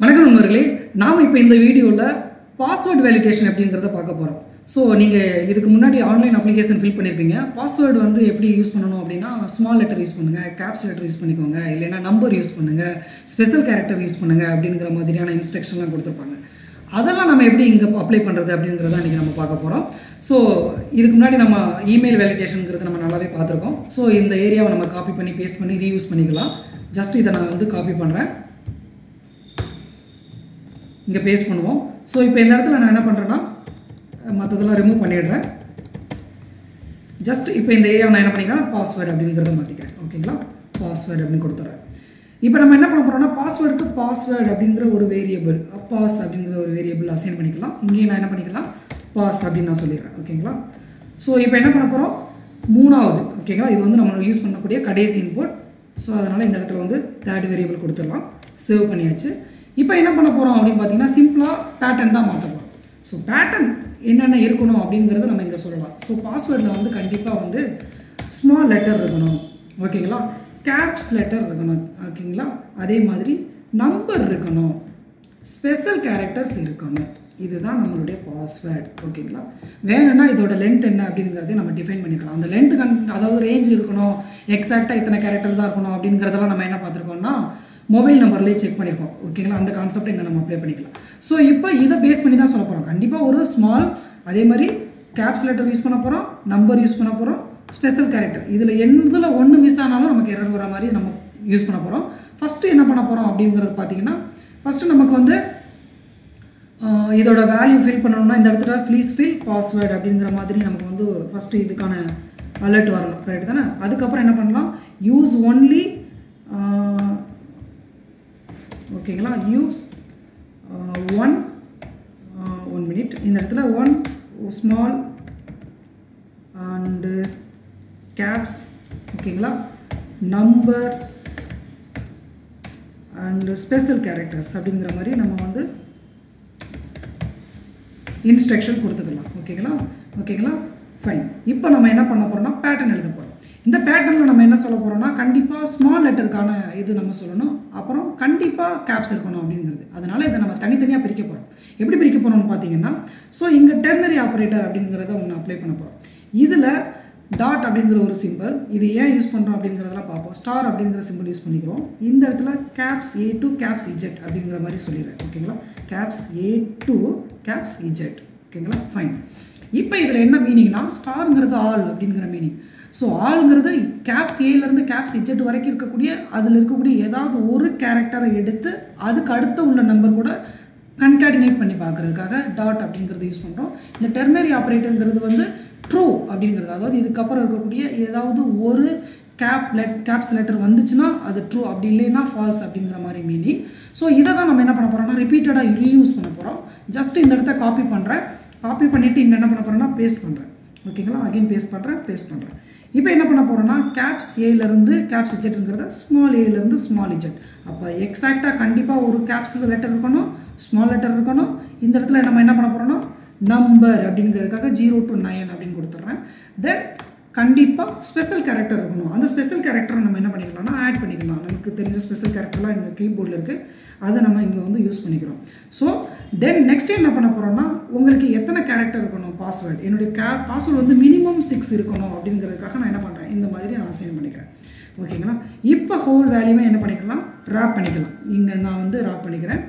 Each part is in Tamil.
வணக்கம் நண்பர்களே நாம் இப்போ இந்த வீடியோவில் பாஸ்வேர்டு வேலிடேஷன் அப்படிங்கிறத பார்க்க போகிறோம் ஸோ நீங்கள் இதுக்கு முன்னாடி ஆன்லைன் அப்ளிகேஷன் ஃபில் பண்ணியிருப்பீங்க பாஸ்வேர்டு வந்து எப்படி யூஸ் பண்ணணும் அப்படின்னா ஸ்மால் லெட்டர் யூஸ் பண்ணுங்கள் கேப்ஸ் லெட்டர் யூஸ் பண்ணிக்கோங்க இல்லைன்னா நம்பர் யூஸ் பண்ணுங்கள் ஸ்பெஷல் கேரக்டர் யூஸ் பண்ணுங்கள் அப்படிங்கிற மாதிரியான இன்ஸ்ட்ரக்ஷன்லாம் கொடுத்துருப்பாங்க அதெல்லாம் நம்ம எப்படி இங்கே அப்ளை பண்ணுறது அப்படிங்கிறத இன்றைக்கி நம்ம பார்க்க போகிறோம் ஸோ இதுக்கு முன்னாடி நம்ம இமெயில் வேலிடேஷனுங்கிறது நம்ம நல்லாவே பார்த்துருக்கோம் ஸோ இந்த ஏரியாவை நம்ம காப்பி பண்ணி பேஸ்ட் பண்ணி ரீயூஸ் பண்ணிக்கலாம் ஜஸ்ட் இதை நான் வந்து காப்பி பண்ணுறேன் இங்கே பேஸ்ட் பண்ணுவோம் ஸோ இப்போ இந்த இடத்துல நான் என்ன பண்ணுறேன்னா மற்றதெல்லாம் ரிமூவ் பண்ணிடுறேன் ஜஸ்ட் இப்போ இந்த ஏரியா நான் என்ன பண்ணிக்கிறேன் பாஸ்வேர்டு அப்படிங்கிறத மாற்றிக்கிறேன் ஓகேங்களா பாஸ்வேர்டு அப்படின்னு கொடுத்துட்றேன் இப்போ நம்ம என்ன பண்ண போகிறோம்னா பாஸ்வேர்டுக்கு பாஸ்வேர்டு அப்படிங்கிற ஒரு வேரியபிள் பாஸ் அப்படிங்கிற ஒரு வேரியபிள் அசைன் பண்ணிக்கலாம் இங்கேயே நான் என்ன பண்ணிக்கலாம் பாஸ் அப்படின்னு நான் சொல்லிடுறேன் ஓகேங்களா ஸோ இப்போ என்ன பண்ண போகிறோம் மூணாவது ஓகேங்களா இது வந்து நம்ம யூஸ் பண்ணக்கூடிய கடைசி இன்புட் ஸோ அதனால் இந்த இடத்துல வந்து தேர்ட் வேரியபிள் கொடுத்துடலாம் சேவ் பண்ணியாச்சு இப்போ என்ன பண்ண போகிறோம் அப்படின்னு பார்த்தீங்கன்னா சிம்பிளாக பேட்டர்ன் தான் மாற்ற போகிறோம் ஸோ பேட்டர்ன் என்னென்ன இருக்கணும் அப்படிங்கிறத நம்ம இங்கே சொல்லலாம் ஸோ பாஸ்வேர்டில் வந்து கண்டிப்பாக வந்து ஸ்மால் லெட்டர் இருக்கணும் ஓகேங்களா கேப்ஸ் லெட்டர் இருக்கணும் ஓகேங்களா அதே மாதிரி நம்பர் இருக்கணும் ஸ்பெஷல் கேரக்டர்ஸ் இருக்கணும் இதுதான் நம்மளுடைய பாஸ்வேர்டு ஓகேங்களா வேணும்னா இதோட லென்த் என்ன அப்படிங்கிறதே நம்ம டிஃபைன் பண்ணிக்கலாம் அந்த லென்த் கன் அதாவது ரேஞ்ச் இருக்கணும் எக்ஸாக்டாக இத்தனை கேரக்டர் தான் இருக்கணும் அப்படிங்கிறதெல்லாம் நம்ம என்ன பார்த்துருக்கோம்னா மொபைல் நம்பர்லேயே செக் பண்ணியிருக்கோம் ஓகேங்களா அந்த கான்செப்ட் இங்கே நம்ம அப்ளை பண்ணிக்கலாம் ஸோ இப்போ இதை பேஸ் பண்ணி தான் சொல்ல போகிறோம் கண்டிப்பாக ஒரு ஸ்மால் அதே மாதிரி கேப்ஸ் லெட்டர் யூஸ் பண்ண போகிறோம் நம்பர் யூஸ் பண்ண போகிறோம் ஸ்பெஷல் கேரக்டர் இதில் எதில் ஒன்று மிஸ் ஆனாலும் நமக்கு எரர் வர மாதிரி நம்ம யூஸ் பண்ண போகிறோம் ஃபஸ்ட்டு என்ன பண்ண போகிறோம் அப்படிங்கிறது பார்த்தீங்கன்னா ஃபஸ்ட்டு நமக்கு வந்து ஆஹ் இதோட வேல்யூ ஃபில் பண்ணணும்னா இந்த இடத்துல ப்ளீஸ் ஃபில் பாஸ்வேர்டு அப்படிங்கிற மாதிரி நமக்கு வந்து ஃபஸ்ட்டு இதுக்கான அலர்ட் வரணும் கரெக்ட் தானே அதுக்கப்புறம் என்ன பண்ணலாம் யூஸ் ஒன்லி ஓகேங்களா யூஸ் ஒன் ஒன் மினிட் இந்த இடத்துல ஒன் ஸ்மால் அண்டு கேப்ஸ் ஓகேங்களா நம்பர் அண்டு ஸ்பெஷல் கேரக்டர்ஸ் அப்படிங்கிற மாதிரி நம்ம வந்து இன்ஸ்ட்ரக்ஷன் கொடுத்துக்கலாம் ஓகேங்களா ஓகேங்களா ஃபைன் இப்போ நம்ம என்ன பண்ண போகிறோம்னா பேட்டர்ன் எழுத போகிறோம் இந்த பேட்டர்னில் நம்ம என்ன சொல்ல போகிறோம்னா கண்டிப்பாக ஸ்மால் லெட்டருக்கான இது நம்ம சொல்லணும் அப்புறம் கண்டிப்பாக கேப்ஸ் இருக்கணும் அப்படிங்கிறது அதனால் இதை நம்ம தனித்தனியாக பிரிக்க போகிறோம் எப்படி பிரிக்க போகிறோம்னு பார்த்தீங்கன்னா ஸோ இங்கே டெர்னரி ஆப்ரேட்டர் அப்படிங்கிறத ஒன்று அப்ளை பண்ண போகிறோம் இதில் டாட் அப்படிங்கிற ஒரு சிம்பிள் இது ஏன் யூஸ் பண்ணுறோம் அப்படிங்கிறதெல்லாம் பார்ப்போம் ஸ்டார் அப்படிங்கிற சிம்பிள் யூஸ் பண்ணிக்கிறோம் இந்த இடத்துல caps A to caps Z அப்படிங்கிற மாதிரி சொல்லிடுறேன் ஓகேங்களா caps A to caps Z ஓகேங்களா ஃபைன் இப்போ இதில் என்ன மீனிங்னா ஸ்டாருங்கிறது ஆல் அப்படிங்கிற மீனிங் ஸோ ஆல்ங்கிறது கேப்ஸ் ஏலேருந்து கேப்ஸ் இஜெட் வரைக்கும் இருக்கக்கூடிய அதில் இருக்கக்கூடிய ஏதாவது ஒரு கேரக்டரை எடுத்து அதுக்கு அடுத்த உள்ள நம்பர் கூட கன்காடினேட் பண்ணி பார்க்குறதுக்காக டாட் அப்படிங்கிறது யூஸ் பண்ணுறோம் இந்த டெர்னரி ஆப்ரேட்டருங்கிறது வந்து ட்ரூ அப்படிங்கிறது அதாவது இதுக்கப்புறம் இருக்கக்கூடிய ஏதாவது ஒரு கேப் லெட் கேப்ஸ் லெட்டர் வந்துச்சுன்னா அது ட்ரூ அப்படி இல்லைன்னா ஃபால்ஸ் அப்படிங்கிற மாதிரி மீனிங் ஸோ இதை தான் நம்ம என்ன பண்ண போகிறோம்னா ரிப்பீட்டடாக ரீயூஸ் பண்ண போகிறோம் ஜஸ்ட் இந்த இடத்த காப்பி பண்ணுறேன் காப்பி பண்ணிவிட்டு இங்கே என்ன பண்ண போகிறேன்னா பேஸ்ட் பண்ணுறேன் ஓகேங்களா அகைன் பேஸ்ட் பண்ணுறேன் பேஸ்ட் பண்ணுறேன் இப்போ என்ன பண்ண போகிறோம்னா கேப்ஸ் ஏலேருந்து கேப்ஸ் இஜெட்டுங்கிறத ஸ்மால் ஏலேருந்து ஸ்மால் இஜெட் அப்போ எக்ஸாக்டாக கண்டிப்பாக ஒரு கேப்ஸ் லெட்டர் இருக்கணும் ஸ்மால் லெட்டர் இருக்கணும் இந்த இடத்துல நம்ம என்ன பண்ண போகிறோம்னா நம்பர் அப்படிங்கிறதுக்காக ஜீரோ டு நைன் அப்படின்னு கொடுத்துட்றேன் தென் கண்டிப்பாக ஸ்பெஷல் கேரக்டர் இருக்கணும் அந்த ஸ்பெஷல் கேரக்டரை நம்ம என்ன பண்ணிக்கலாம்னா ஆட் பண்ணிக்கலாம் நமக்கு தெரிஞ்ச ஸ்பெஷல் கேரக்டர்லாம் இங்கே கீபோர்டில் இருக்குது அதை நம்ம இங்கே வந்து யூஸ் பண்ணிக்கிறோம் ஸோ தென் நெக்ஸ்ட் என்ன பண்ண போகிறோம்னா உங்களுக்கு எத்தனை கேரக்டர் இருக்கணும் பாஸ்வேர்டு என்னுடைய கே பாஸ்வேர்டு வந்து மினிமம் சிக்ஸ் இருக்கணும் அப்படிங்கிறதுக்காக நான் என்ன பண்ணுறேன் இந்த மாதிரி நான் அசைன் பண்ணிக்கிறேன் ஓகேங்களா இப்போ ஹோல் வேல்யூமே என்ன பண்ணிக்கலாம் ரேப் பண்ணிக்கலாம் இங்கே நான் வந்து ரேப் பண்ணிக்கிறேன்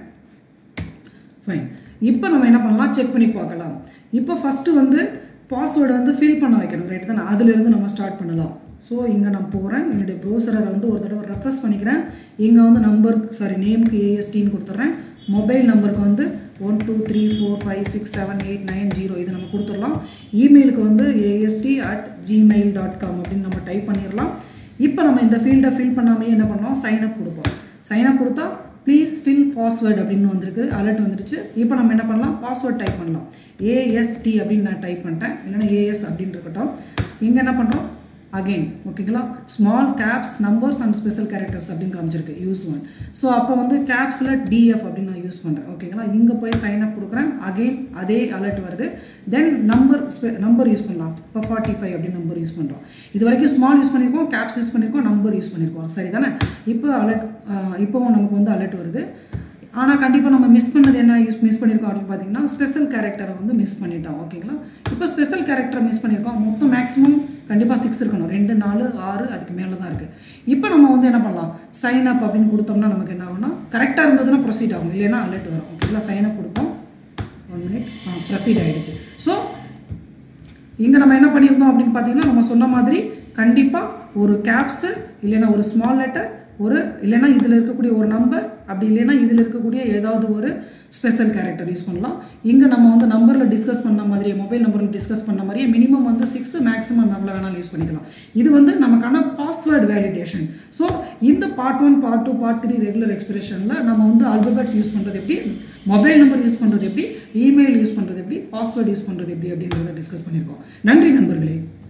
ஃபைன் இப்போ நம்ம என்ன பண்ணலாம் செக் பண்ணி பார்க்கலாம் இப்போ ஃபஸ்ட்டு வந்து பாஸ்வேர்டை வந்து ஃபில் பண்ண வைக்கணும் ரைட் தானே அதிலிருந்து நம்ம ஸ்டார்ட் பண்ணலாம் ஸோ இங்கே நான் போகிறேன் என்னுடைய ப்ரௌசரை வந்து ஒரு தடவை ரெஃப்ரெஷ் பண்ணிக்கிறேன் இங்கே வந்து நம்பர் சாரி நேமுக்கு ஏஎஸ்டின்னு கொடுத்துட்றேன் மொபைல் நம்பருக்கு வந்து one two three four five six seven eight nine zero இது நம்ம கொடுத்துடலாம் இமெயிலுக்கு வந்து ASD at Gmail dot com அப்படின்னு நம்ம டைப் பண்ணிடலாம் இப்போ நம்ம இந்த ஃபீல்டை ஃபில் பண்ணாமே என்ன பண்ணோம் சைன் அப் கொடுப்போம் சைன் அப் கொடுத்தா ப்ளீஸ் ஃபில் பாஸ்வேர்டு அப்படின்னு வந்திருக்கு அலர்ட் வந்துடுச்சு இப்போ நம்ம என்ன பண்ணலாம் பாஸ்வேர்ட் டைப் பண்ணலாம் ஏஎஸ்டி அப்படின்னு நான் டைப் பண்ணிட்டேன் இல்லைன்னா ஏஎஸ் அப்படின்னு இருக்கட்டும் இங்கே என்ன பண்ணுறோம் அகெயின் ஓகேங்களா small caps numbers and special characters அப்படின்னு காமிச்சிருக்கு யூஸ் ஒன் ஸோ அப்போ வந்து கேப்ஸில் டிஎஃப் அப்படின்னு நான் யூஸ் பண்ணுறேன் ஓகேங்களா இங்கே போய் சைன் அப் கொடுக்குறேன் அகெயின் அதே அலர்ட் வருது தென் நம்பர் நம்பர் யூஸ் பண்ணலாம் இப்போ ஃபார்ட்டி ஃபைவ் அப்படின்னு நம்பர் யூஸ் பண்ணுறோம் இது வரைக்கும் ஸ்மால் யூஸ் பண்ணியிருக்கோம் கேப்ஸ் யூஸ் பண்ணியிருக்கோம் நம்பர் யூஸ் பண்ணியிருக்கோம் சரி தானே இப்போ அலர்ட் இப்போவும் நமக்கு வந்து அலர்ட் வருது ஆனால் கண்டிப்பாக நம்ம மிஸ் பண்ணது என்ன யூஸ் மிஸ் பண்ணியிருக்கோம் அப்படின்னு பார்த்தீங்கன்னா ஸ்பெஷல் கேரக்டரை வந்து மிஸ் பண்ணிட்டோம் ஓகேங்களா இப்போ ஸ்பெஷல் கேரக்டரை மிஸ் பண்ணியிருக்கோம் மொத்தம் மேக்ஸிமம் கண்டிப்பாக சிக்ஸ் இருக்கணும் ரெண்டு நாலு ஆறு அதுக்கு மேலே தான் இருக்குது இப்போ நம்ம வந்து என்ன பண்ணலாம் சைன் அப் அப்படின்னு கொடுத்தோம்னா நமக்கு என்ன ஆகும்னா கரெக்டாக இருந்ததுன்னா ப்ரொசீட் ஆகும் இல்லைன்னா அலர்ட் வரும் ஓகேங்களா சைன் அப் கொடுப்போம் ஒன் மினிட் ப்ரொசீட் ஆகிடுச்சு ஸோ இங்கே நம்ம என்ன பண்ணியிருந்தோம் அப்படின்னு பார்த்தீங்கன்னா நம்ம சொன்ன மாதிரி கண்டிப்பாக ஒரு கேப்ஸு இல்லைன்னா ஒரு ஸ்மால் லெட்டர் ஒரு இல்லைன்னா இதில் இருக்கக்கூடிய ஒரு நம்பர் அப்படி இல்லைன்னா இதில் இருக்கக்கூடிய ஏதாவது ஒரு ஸ்பெஷல் கேரக்டர் யூஸ் பண்ணலாம் இங்கே நம்ம வந்து நம்பரில் டிஸ்கஸ் பண்ண மாதிரியே மொபைல் நம்பரில் டிஸ்கஸ் பண்ண மாதிரியே மினிமம் வந்து சிக்ஸ் மேக்ஸிமம் எவ்வளோ வேணாலும் யூஸ் பண்ணிக்கலாம் இது வந்து நமக்கான பாஸ்வேர்டு வேலிடேஷன் ஸோ இந்த part one part two part three regular எக்ஸ்பிரஷனில் நம்ம வந்து அல்பபெட்ஸ் யூஸ் பண்ணுறது எப்படி மொபைல் நம்பர் யூஸ் பண்ணுறது எப்படி இமெயில் யூஸ் பண்ணுறது எப்படி பாஸ்வேர்டு யூஸ் பண்ணுறது எப்படி அப்படின்றத டிஸ்கஸ் பண்ணியிருக்கோம் நன்றி நண்பர்களே